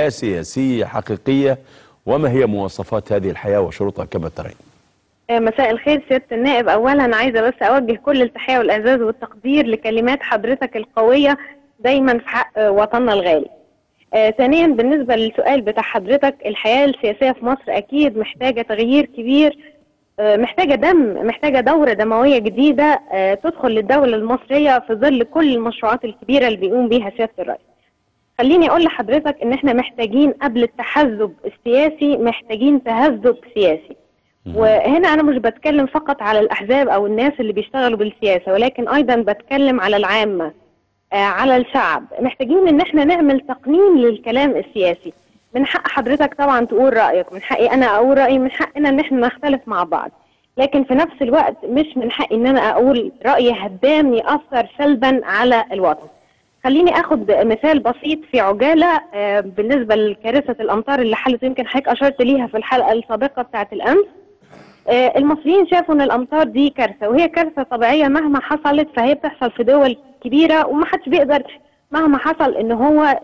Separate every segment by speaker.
Speaker 1: حياة سياسية حقيقية وما هي مواصفات هذه الحياة وشروطها كما ترين
Speaker 2: مساء الخير سيادة النائب أولا عايزة بس أوجه كل التحية والإعزاز والتقدير لكلمات حضرتك القوية دايما في حق وطننا الغالي آه ثانيا بالنسبة للسؤال بتاع حضرتك الحياة السياسية في مصر أكيد محتاجة تغيير كبير آه محتاجة دم محتاجة دورة دموية جديدة آه تدخل للدولة المصرية في ظل كل المشروعات الكبيرة اللي بيقوم بيها سيادة الرئيس خليني أقول لحضرتك إن إحنا محتاجين قبل التحزب السياسي محتاجين تهذب سياسي وهنا أنا مش بتكلم فقط على الأحزاب أو الناس اللي بيشتغلوا بالسياسة ولكن أيضا بتكلم على العامة على الشعب محتاجين ان احنا نعمل تقنين للكلام السياسي من حق حضرتك طبعا تقول رايك من حقي انا اقول رايي من حقنا ان احنا نختلف مع بعض لكن في نفس الوقت مش من حقي ان انا اقول راي هدام ياثر سلبا على الوطن خليني اخد مثال بسيط في عجاله بالنسبه لكارثه الامطار اللي حلت يمكن حضرتك اشرت ليها في الحلقه السابقه بتاعه الامس المصريين شافوا ان الامطار دي كارثه وهي كارثه طبيعيه مهما حصلت فهي بتحصل في دول كبيره وما حدش بيقدر مهما حصل ان هو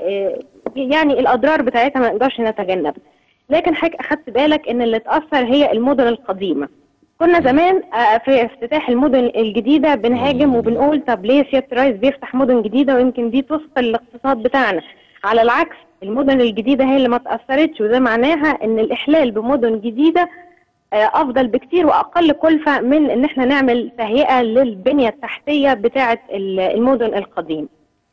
Speaker 2: يعني الاضرار بتاعتها ما نقدرش نتجنبها لكن حضرتك اخدت بالك ان اللي اتاثر هي المدن القديمه كنا زمان في افتتاح المدن الجديده بنهاجم وبنقول طب ليه سياده الرئيس بيفتح مدن جديده ويمكن دي تثقل الاقتصاد بتاعنا على العكس المدن الجديده هي اللي ما تاثرتش وده معناها ان الاحلال بمدن جديده افضل بكتير واقل كلفه من ان احنا نعمل تهيئه للبنيه التحتيه بتاعه المدن القديمه.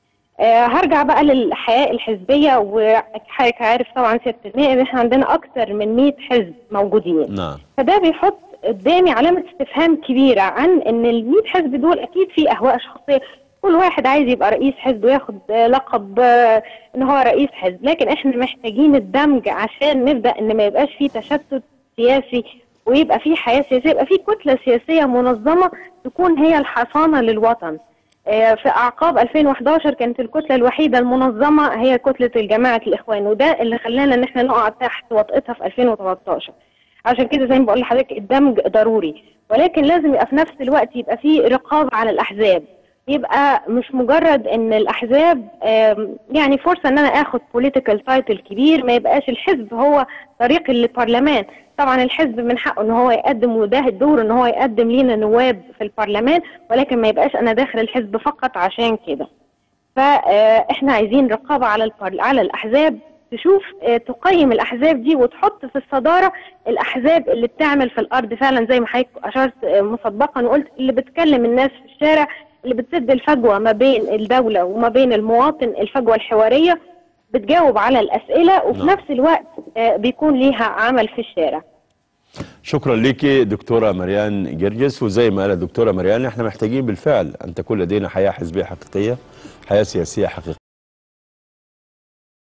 Speaker 2: أه هرجع بقى للحياه الحزبيه وحضرتك عارف طبعا سياده النائب احنا عندنا اكثر من 100 حزب موجودين.
Speaker 1: نعم.
Speaker 2: فده بيحط قدامي علامه استفهام كبيره عن ان ال 100 حزب دول اكيد في اهواء شخصيه كل واحد عايز يبقى رئيس حزب وياخد لقب ان هو رئيس حزب لكن احنا محتاجين الدمج عشان نبدا ان ما يبقاش في تشتت سياسي ويبقى في حياه سياسيه يبقى في كتله سياسيه منظمه تكون هي الحصانه للوطن في اعقاب 2011 كانت الكتله الوحيده المنظمه هي كتله الجماعه الاخوان وده اللي خلانا ان احنا نقع تحت وطئتها في 2013 عشان كده زي ما بقول لحضرتك الدمج ضروري ولكن لازم يبقى في نفس الوقت يبقى في رقابه على الاحزاب يبقى مش مجرد ان الاحزاب يعني فرصه ان انا اخد بوليتيكال تايتل كبير ما يبقاش الحزب هو طريق للبرلمان طبعا الحزب من حقه ان هو يقدم وده الدور ان هو يقدم لينا نواب في البرلمان ولكن ما يبقاش انا داخل الحزب فقط عشان كده فاحنا عايزين رقابه على على الاحزاب تشوف تقيم الاحزاب دي وتحط في الصداره الاحزاب اللي بتعمل في الارض فعلا زي ما حضرتك اشرت مسبقا وقلت اللي بتكلم الناس في الشارع اللي بتسد الفجوه ما بين الدوله وما بين المواطن الفجوه الحواريه بتجاوب على الاسئله وفي
Speaker 1: نعم.
Speaker 2: نفس الوقت بيكون ليها عمل في الشارع
Speaker 1: شكرا ليكي دكتورة مريان جرجس وزي ما قالت الدكتورة مريان احنا محتاجين بالفعل ان تكون لدينا حياة حزبية حقيقية حياة سياسية حقيقية